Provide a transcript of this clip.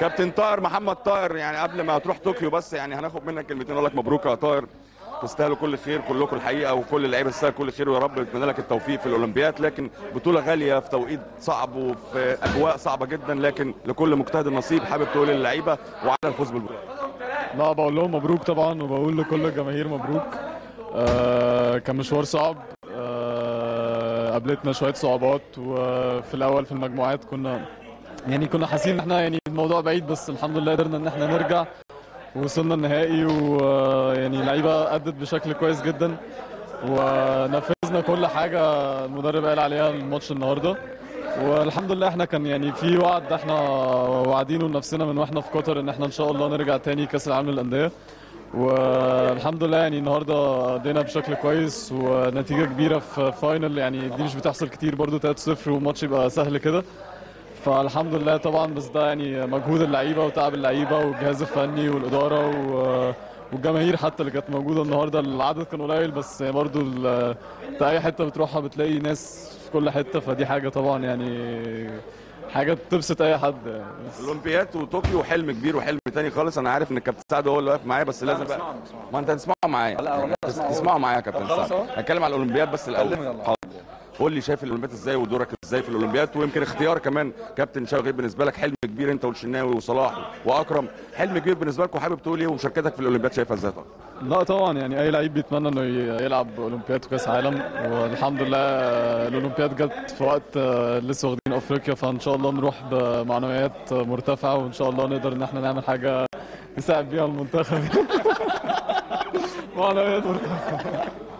كابتن طاهر محمد طاهر يعني قبل ما تروح طوكيو بس يعني هناخد منك كلمتين اقول لك مبروك يا طاهر تستاهلوا كل خير كلكم الحقيقه وكل اللعيبه تستاهل كل خير ويا رب نتمنى لك التوفيق في الاولمبياد لكن بطوله غاليه في توقيت صعب وفي اجواء صعبه جدا لكن لكل مجتهد نصيب حابب تقول للعيبه وعلى الفوز بالبطوله لا بقول لهم مبروك طبعا وبقول لكل الجماهير مبروك آه كان مشوار صعب آه قابلتنا شويه صعوبات وفي الاول في المجموعات كنا يعني كنا حاسين ان احنا يعني الموضوع بعيد بس الحمد لله قدرنا ان احنا نرجع ووصلنا النهائي ويعني اللعيبه ادت بشكل كويس جدا ونفذنا كل حاجه المدرب قال عليها الماتش النهارده والحمد لله احنا كان يعني في وعد احنا واعدينه لنفسنا من واحنا في قطر ان احنا ان شاء الله نرجع تاني كاس العالم للانديه والحمد لله يعني النهارده ادينا بشكل كويس ونتيجه كبيره في فاينل يعني دي مش بتحصل كتير برضو 3-0 والماتش يبقى سهل كده فالحمد لله طبعا بس ده يعني مجهود اللعيبه وتعب اللعيبه والجهاز الفني والاداره و والجماهير حتى اللي كانت موجوده النهارده العدد كان قليل بس برضو ال- انت اي حته بتروحها بتلاقي ناس في كل حته فدي حاجه طبعا يعني حاجه تبسط اي حد يعني بس الاولمبياد وطوكيو حلم كبير وحلم تاني خالص انا عارف ان الكابتن سعد هو اللي واقف معايا بس لازم بقى ما انت تسمعه معايا تس- تسمعه معايا يا كابتن سعد هتكلم على الاولمبياد بس الاول حاضر. قول لي شايف الاولمبياد ازاي ودورك ازاي في الاولمبياد ويمكن اختيار كمان كابتن شوقي بالنسبه لك حلم كبير انت والشناوي وصلاح واكرم حلم كبير بالنسبه لك وحابب تقول ايه ومشاركتك في الاولمبياد شايفها ازاي طبعا لا طبعا يعني اي لعيب بيتمنى انه ي- يلعب اولمبياد وكاس عالم والحمد لله الاولمبياد جت في وقت آه، لسه واخدين افريقيا فان شاء الله نروح بمعنويات مرتفعه وان شاء الله نقدر ان احنا نعمل حاجه نساعد بيها المنتخب معنويات مرتفعه